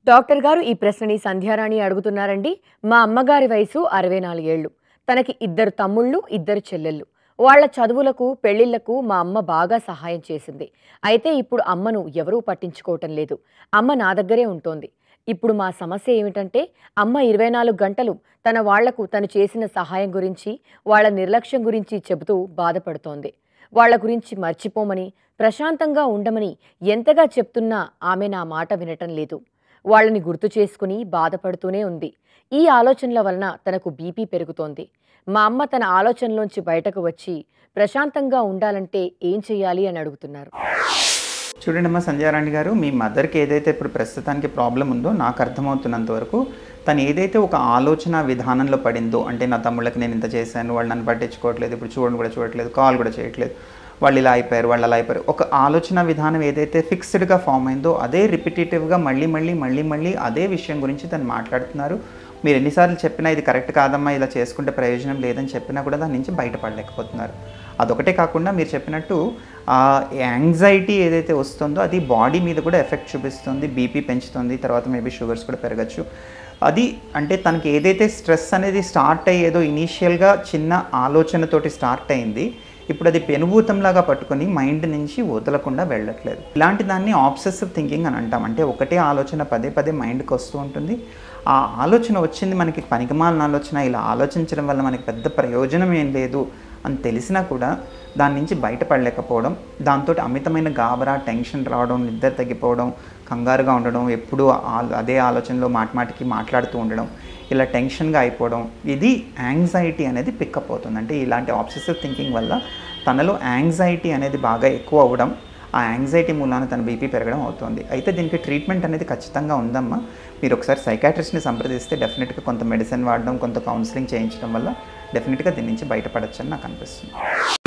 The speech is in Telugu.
డాక్టర్ గారు ఈ ప్రశ్నని సంధ్యారాణి అడుగుతున్నారండి మా అమ్మగారి వయసు అరవై నాలుగేళ్లు తనకి ఇద్దరు తమ్ముళ్ళు ఇద్దరు చెల్లెళ్ళు వాళ్ళ చదువులకు పెళ్లిళ్లకు మా అమ్మ బాగా సహాయం చేసింది అయితే ఇప్పుడు అమ్మను ఎవరూ పట్టించుకోవటం లేదు అమ్మ నా దగ్గరే ఉంటోంది ఇప్పుడు మా సమస్య ఏమిటంటే అమ్మ ఇరవై నాలుగు గంటలు తన వాళ్లకు తను చేసిన సహాయం గురించి వాళ్ళ నిర్లక్ష్యం గురించి చెబుతూ బాధపడుతోంది వాళ్ళ గురించి మర్చిపోమని ప్రశాంతంగా ఉండమని ఎంతగా చెప్తున్నా ఆమె నా మాట వినటం లేదు వాళ్ళని గుర్తు చేసుకుని బాధపడుతూనే ఉంది ఈ ఆలోచనల వలన తనకు బీపీ పెరుగుతోంది మా అమ్మ తన ఆలోచనలోంచి బయటకు వచ్చి ప్రశాంతంగా ఉండాలంటే ఏం చెయ్యాలి అని అడుగుతున్నారు చూడండి అమ్మా సంధ్యారాణి గారు మీ మదర్కి ఏదైతే ఇప్పుడు ప్రస్తుతానికి ప్రాబ్లం ఉందో నాకు అర్థమవుతున్నంత వరకు తను ఏదైతే ఒక ఆలోచన విధానంలో పడిందో అంటే నా తమ్ముళ్ళకి నేను ఇంత చేశాను వాళ్ళు నన్ను పట్టించుకోవట్లేదు ఇప్పుడు చూడండి కూడా చూడట్లేదు కాల్ కూడా చేయట్లేదు వాళ్ళు ఇలా అయిపోయారు వాళ్ళు అలా అయిపోయారు ఒక ఆలోచన విధానం ఏదైతే ఫిక్స్డ్గా ఫామ్ అయిందో అదే రిపిటేటివ్గా మళ్ళీ మళ్ళీ మళ్ళీ మళ్ళీ అదే విషయం గురించి తను మాట్లాడుతున్నారు మీరు ఎన్నిసార్లు చెప్పినా ఇది కరెక్ట్ కాదమ్మా ఇలా చేసుకుంటే ప్రయోజనం లేదని చెప్పినా కూడా దాని నుంచి బయటపడలేకపోతున్నారు అదొకటే కాకుండా మీరు చెప్పినట్టు ఆ యాంగ్జైటీ ఏదైతే వస్తుందో అది బాడీ మీద కూడా ఎఫెక్ట్ చూపిస్తుంది బీపీ పెంచుతుంది తర్వాత మేబీ షుగర్స్ కూడా పెరగచ్చు అది అంటే తనకి ఏదైతే స్ట్రెస్ అనేది స్టార్ట్ అయ్యేదో ఇనీషియల్గా చిన్న ఆలోచనతోటి స్టార్ట్ అయింది ఇప్పుడు అది పెనుభూతంలాగా పట్టుకొని మైండ్ నుంచి వదలకుండా వెళ్ళట్లేదు ఇలాంటి దాన్ని ఆబ్సెసివ్ థింకింగ్ అని అంటాం అంటే ఒకటే ఆలోచన పదే పదే మైండ్కి వస్తూ ఉంటుంది ఆ ఆలోచన వచ్చింది మనకి పనికిమాలిన ఆలోచన ఇలా ఆలోచించడం వల్ల మనకి పెద్ద ప్రయోజనం ఏం లేదు అని తెలిసినా కూడా దాని నుంచి బయటపడలేకపోవడం దాంతో అమితమైన గాబరా టెన్షన్ రావడం నిద్ర తగ్గిపోవడం కంగారుగా ఉండడం ఎప్పుడూ ఆ- అదే ఆలోచనలో మాట మాటికి మాట్లాడుతూ ఉండడం ఇలా టెన్షన్గా అయిపోవడం ఇది యాంగ్జైటీ అనేది పికప్ అవుతుంది అంటే ఇలాంటి ఆబ్సెసివ్ థింకింగ్ వల్ల తనలో యాంగ్జైటీ అనేది బాగా ఎక్కువ అవ్వడం ఆ యాంగ్జైటీ మూలాన తన బీపీ పెరగడం అవుతుంది అయితే దీనికి ట్రీట్మెంట్ అనేది ఖచ్చితంగా ఉందమ్మా మీరు ఒకసారి సైకాట్రిస్ట్ని సంప్రదిస్తే డెఫినెట్గా కొంత మెడిసిన్ వాడడం కొంత కౌన్సిలింగ్ చేయించడం వల్ల డెఫినెట్గా దీని నుంచి బయటపడచ్చని నాకు అనిపిస్తుంది